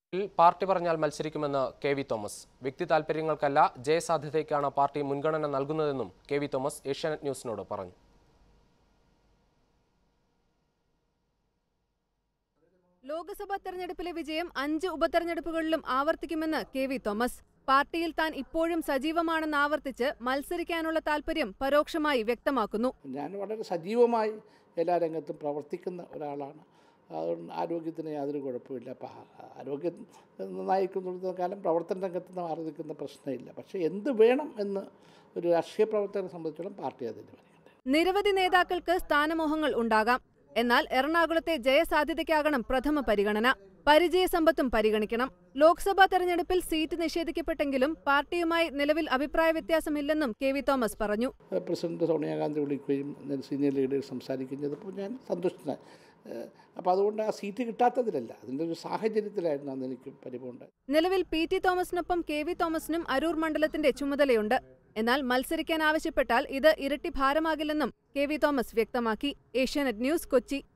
ിൽ പാർട്ടി പറഞ്ഞാൽ മത്സരിക്കുമെന്ന് കെ വി തോമസ് വ്യക്തി താൽപര്യങ്ങൾക്കല്ല ജയസാധ്യതയ്ക്കാണ് പാർട്ടി മുൻഗണന നൽകുന്നതെന്നും കെ വി തോമസ് ഏഷ്യാനെറ്റ് ന്യൂസിനോട് പറഞ്ഞു ലോക്സഭാ തെരഞ്ഞെടുപ്പിലെ വിജയം അഞ്ച് ഉപതെരഞ്ഞെടുപ്പുകളിലും ആവർത്തിക്കുമെന്ന് കെ വി തോമസ് പാർട്ടിയിൽ താൻ ഇപ്പോഴും സജീവമാണെന്ന് ആവർത്തിച്ച് മത്സരിക്കാനുള്ള താൽപര്യം പരോക്ഷമായി വ്യക്തമാക്കുന്നു ഞാൻ വളരെ സജീവമായി എല്ലാ രംഗത്തും പ്രവർത്തിക്കുന്ന ഒരാളാണ് അതുകൊണ്ട് ആരോഗ്യത്തിന് യാതൊരു കുഴപ്പമില്ല അപ്പം ആ- ആരോഗ്യം നന്നായിരിക്കുന്നിടത്തോളം കാലം പ്രവർത്തന രംഗത്ത് നിന്ന് മാറി നിൽക്കുന്ന പ്രശ്നമില്ല പക്ഷേ എന്ത് വേണം എന്ന് ഒരു രാഷ്ട്രീയ പ്രവർത്തകനെ സംബന്ധിച്ചിടത്തോളം പാർട്ടി അത് തീരുമാനിക്കട്ടെ നിരവധി നേതാക്കൾക്ക് സ്ഥാനമോഹങ്ങൾ ഉണ്ടാകാം എന്നാൽ എറണാകുളത്തെ ജയസാധ്യതയ്ക്കാകണം പ്രഥമ പരിഗണന പരിചയസമ്പത്തും പരിഗണിക്കണം ലോക്സഭാ തെരഞ്ഞെടുപ്പിൽ സീറ്റ് നിഷേധിക്കപ്പെട്ടെങ്കിലും പാർട്ടിയുമായി നിലവിൽ അഭിപ്രായ വ്യത്യാസമില്ലെന്നും കെ വി തോമസ് പറഞ്ഞു ഏഹ് പ്രസിഡന്റ് സോണിയാഗാന്ധി വിളിക്കുകയും ഞാൻ സീനിയർ ലീഡേഴ്സ് സംസാരിക്കുകയും ചെയ്തപ്പോൾ ഞാൻ സന്തുഷ്ടനായി ഏഹ് അപ്പോൾ അതുകൊണ്ട് ആ സീറ്റ് കിട്ടാത്തതിലല്ല അതിൻ്റെ ഒരു സാഹചര്യത്തിലായിരുന്നു അന്ന് എനിക്ക് പരിഭവമുണ്ടായത് നിലവിൽ പി ടി തോമസിനൊപ്പം കെ വി തോമസിനും അരൂർ മണ്ഡലത്തിന്റെ ചുമതലയുണ്ട് എന്നാൽ മത്സരിക്കാൻ ആവശ്യപ്പെട്ടാൽ ഇത് ഇരട്ടി ഭാരമാകില്ലെന്നും കെ വി തോമസ് വ്യക്തമാക്കി ഏഷ്യാനെറ്റ് ന്യൂസ് കൊച്ചി